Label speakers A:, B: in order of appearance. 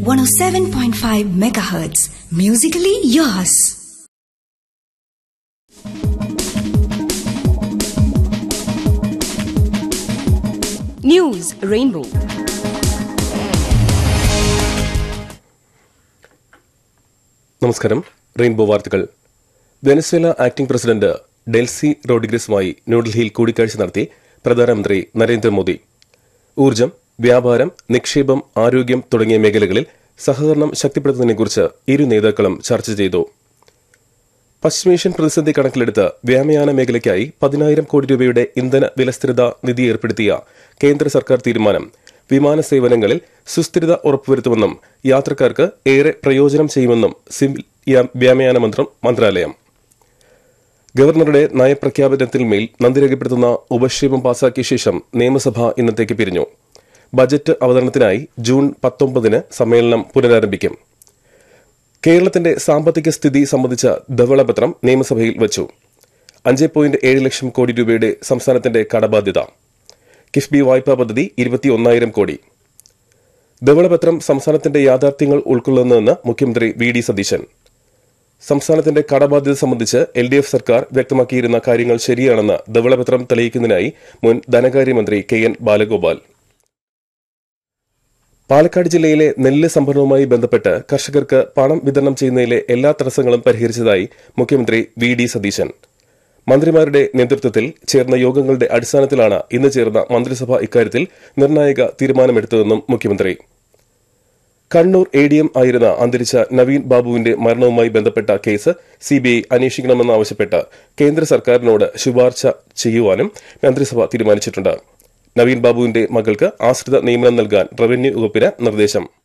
A: 107.5 megahertz. Musically yours.
B: News Rainbow.
C: നമസ്കാരം rainbow വാർത്തകൾ Venezuela acting president Delcy റോഡ്രിഗസുമായി ന്യൂഡൽഹിയിൽ കൂടിക്കാഴ്ച നടത്തി പ്രധാനമന്ത്രി നരേന്ദ്രമോദി ഊർജ്ജം വ്യാപാരം നിക്ഷേപം ആരോഗ്യം തുടങ്ങിയ മേഖലകളിൽ സഹകരണം ശക്തിപ്പെടുത്തുന്നതിനെക്കുറിച്ച് ഇരു നേതാക്കളും ചർച്ച ചെയ്തു പശ്ചിമേഷ്യൻ പ്രതിസന്ധി കണക്കിലെടുത്ത് വ്യോമയാന മേഖലയ്ക്കായി പതിനായിരം കോടി രൂപയുടെ ഇന്ധന വിലസ്ഥിരത നിധി ഏർപ്പെടുത്തിയ കേന്ദ്ര സർക്കാർ തീരുമാനം വിമാന സേവനങ്ങളിൽ സുസ്ഥിരത ഉറപ്പുവരുത്തുമെന്നും യാത്രക്കാർക്ക് ഏറെ പ്രയോജനം ചെയ്യുമെന്നും സിവിൽ യാ- വ്യോമയാന മന്ത്രം മന്ത്രാലയം ഗവർണറുടെ നയപ്രഖ്യാപനത്തിന്മേൽ നന്ദി രേഖപ്പെടുത്തുന്ന ഉപക്ഷേപം പാസാക്കിയ ശേഷം നിയമസഭ ഇന്നത്തേക്ക് പിരിഞ്ഞു ബജറ്റ് അവതരണത്തിനായി ജൂൺ പത്തൊമ്പതിന് സമ്മേളനം പുനരാരംഭിക്കും കേരളത്തിന്റെ സാമ്പത്തിക സ്ഥിതി സംബന്ധിച്ച ധവളപത്രം നിയമസഭയിൽ വച്ചു അഞ്ച് പോയിന്റ് ഏഴ് ലക്ഷം കോടി രൂപയുടെ സംസ്ഥാനത്തിന്റെ കടബാധ്യത കിഫ്ബി വായ്പാ പദ്ധതി ഇരുപത്തിയൊന്നായിരം കോടി ധവളപത്രം സംസ്ഥാനത്തിന്റെ യാഥാർത്ഥ്യങ്ങൾ ഉൾക്കൊള്ളുന്നതെന്ന് മുഖ്യമന്ത്രി വി ഡി സതീശൻ സംസ്ഥാനത്തിന്റെ കടബാധ്യത സംബന്ധിച്ച് എൽ ഡി എഫ് സർക്കാർ വ്യക്തമാക്കിയിരുന്ന കാര്യങ്ങൾ ശരിയാണെന്ന് ധവളപത്രം തെളിയിക്കുന്നതിനായി മുൻ ധനകാര്യമന്ത്രി കെ എൻ ബാലഗോപാൽ പാലക്കാട് ജില്ലയിലെ നെല്ല് സംഭരണവുമായി ബന്ധപ്പെട്ട് കർഷകർക്ക് പണം വിതരണം ചെയ്യുന്നതിലെ എല്ലാ തടസ്സങ്ങളും പരിഹരിച്ചതായി മുഖ്യമന്ത്രി വി ഡി സതീശൻ മന്ത്രിമാരുടെ നേതൃത്വത്തിൽ ചേർന്ന യോഗങ്ങളുടെ അടിസ്ഥാനത്തിലാണ് ഇന്ന് ചേർന്ന മന്ത്രിസഭ ഇക്കാര്യത്തിൽ നിർണായക തീരുമാനമെടുത്തതെന്നും മുഖ്യമന്ത്രി കണ്ണൂർ എ ഡി എം ആയിരുന്ന അന്തരിച്ച നവീൻ ബാബുവിന്റെ മരണവുമായി ബന്ധപ്പെട്ട കേസ് സിബിഐ അന്വേഷിക്കണമെന്നാവശ്യപ്പെട്ട് കേന്ദ്ര സർക്കാരിനോട് ശുപാർശ ചെയ്യുവാനും മന്ത്രിസഭ തീരുമാനിച്ചിട്ടുണ്ട് നവീൻ ബാബുവിന്റെ മകൾക്ക് ആശ്രിത നിയമനം നൽകാൻ റവന്യൂ വകുപ്പിന് നിർദ്ദേശം